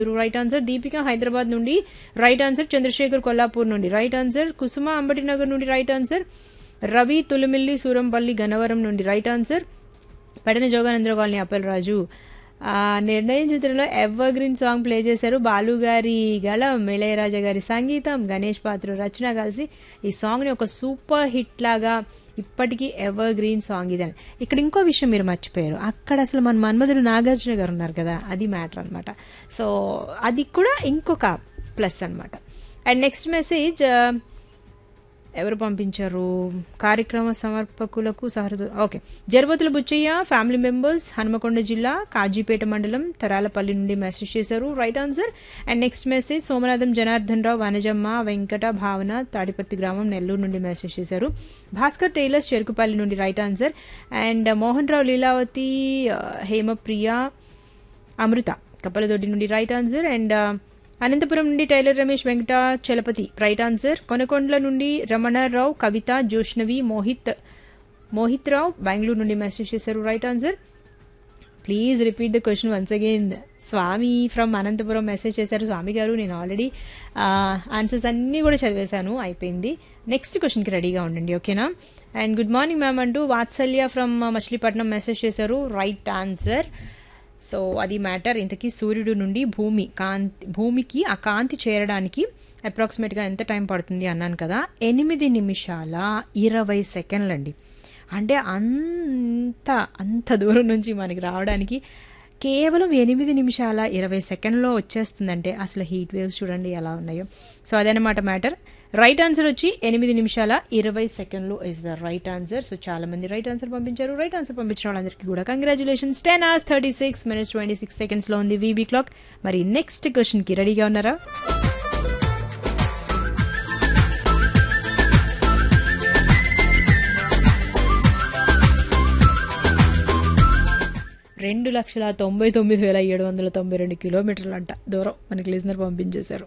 right answer Deepika Hyderabad నుండి right answer Chandrashekar Kollapur నుండి right answer Kusuma Ambati Nagar నుండి రైట్ ఆన్సర్ రవి తులిమిల్లి సూరంపల్లి గన్నవరం నుండి right answer Pedana Joganandra colony Appal Raju ఆ, నిర్ణయం చిత్రంలో ఎవర్ గ్రీన్ సాంగ్ ప్లే చేశారు బాలు గారి గళం ఇళయరాజా గారి సంగీతం గణేష్ పాత్ర రచన కలిసి ఈ సాంగ్ని ఒక సూపర్ హిట్ లాగా ఇప్పటికీ ఎవర్ గ్రీన్ సాంగ్ ఇదని ఇక్కడ ఇంకో విషయం మీరు మర్చిపోయారు అక్కడ అసలు మన మన్మధుడు నాగార్జున గారు ఉన్నారు కదా అది మ్యాటర్ అనమాట సో అది కూడా ఇంకొక ప్లస్ అనమాట అండ్ నెక్స్ట్ మెసేజ్ ఎవరు పంపించారు కార్యక్రమ సమర్పకులకు సహృద okay Jarabathula Buchaiah family members Hanumakonda జిల్లా కాజీపేట మండలం తరాలపల్లి నుండి మెసేజ్ చేశారు right answer and next message Somanatham Janardhan Rao Vanajamma Venkata Bhavana Tadipatri గ్రామం నెల్లూరు నుండి మెసేజ్ చేశారు భాస్కర్ టైలర్స్ చెరుకుపల్లి నుండి right answer and Mohan Rao Leelavathi ఆ, హేమప్రియ అమృత కప్పలదొడ్డి నుండి రైట్ ఆన్సర్ అండ్ ఆ, అనంతపురం నుండి tailor Ramesh Venkata Chalapathi right answer Konakondla నుండి రమణారావు కవిత జోష్నవి మోహిత్ మోహిత్ రావు బెంగళూరు నుండి మెసేజ్ చేశారు right answer please repeat the question once again Swamy from Anantapuram message చేశారు స్వామి గారు నేను ఆల్రెడీ ఆన్సర్స్ అన్నీ కూడా చదివేశాను అయిపోయింది నెక్స్ట్ క్వశ్చన్కి రెడీగా ఉండండి ఓకేనా అండ్ గుడ్ మార్నింగ్ మ్యామ్ అంటూ వాత్సల్య ఫ్రమ్ మచిలీపట్నం మెసేజ్ చేశారు రైట్ ఆన్సర్ సో అది మ్యాటర్ ఇంతకీ సూర్యుడు నుండి భూమి కాంతి భూమికి ఆ కాంతి చేరడానికి అప్రాక్సిమేట్గా ఎంత టైం పడుతుంది అన్నాను కదా ఎనిమిది నిమిషాల ఇరవై సెకండ్లు అండి అంటే అంత అంత దూరం నుంచి మనకి రావడానికి కేవలం ఎనిమిది నిమిషాల ఇరవై సెకండ్లో వచ్చేస్తుందంటే అసలు హీట్ వేవ్స్ చూడండి ఎలా ఉన్నాయో సో అదనమాట మ్యాటర్ రైట్ ఆన్సర్ వచ్చి ఎనిమిది నిమిషాల ఇరవై సెకండ్లు is the right answer so చాలా మంది రైట్ ఆన్సర్ పంపించారు రైట్ ఆన్సర్ పంపించిన వాళ్ళందరికీ కూడా congratulations ten hours thirty six minutes ట్వంటీ సిక్స్ సెకండ్స్లో ఉంది వీబీ క్లాక్ మరి నెక్స్ట్ క్వశ్చన్కి రెడీగా ఉన్నారా రెండు లక్షల తొంభై తొమ్మిది వేల ఏడు వందల తొంభై రెండు కిలోమీటర్లు అంట దూరం మనకి లిజనర్ పంపించేశారు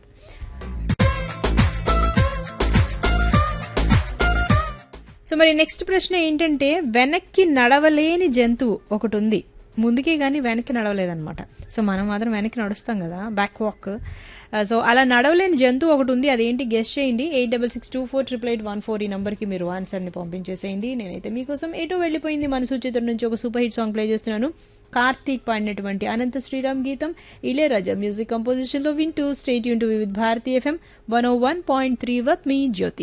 సో మరి నెక్స్ట్ ప్రశ్న ఏంటంటే వెనక్కి నడవలేని జంతువు ఒకటి ఉంది ముందుకే కానీ వెనక్కి నడవలేదన్నమాట సో మనం మాత్రం వెనక్కి నడుస్తాం కదా బ్యాక్ వాక్ సో అలా నడవలేని జంతువు ఒకటి ఉంది అదేంటి గెస్ట్ చేయండి eight double six two four triple eight one four ఈ నెంబర్కి మీరు ఆన్సర్ని పంపించేసేయండి నేనైతే మీకోసం ఎటు వెళ్ళిపోయింది మనసు చిత్రం నుంచి ఒక సూపర్ హిట్ సాంగ్ ప్లే చేస్తున్నాను కార్తీక్ పాడినటువంటి అనంత శ్రీరామ్ గీతం ఇళయరాజా మ్యూజిక్ కంపోజిషన్లో వింటూ స్టేట్ యూన్ to with Bharati FM one O one point three with me Jyothi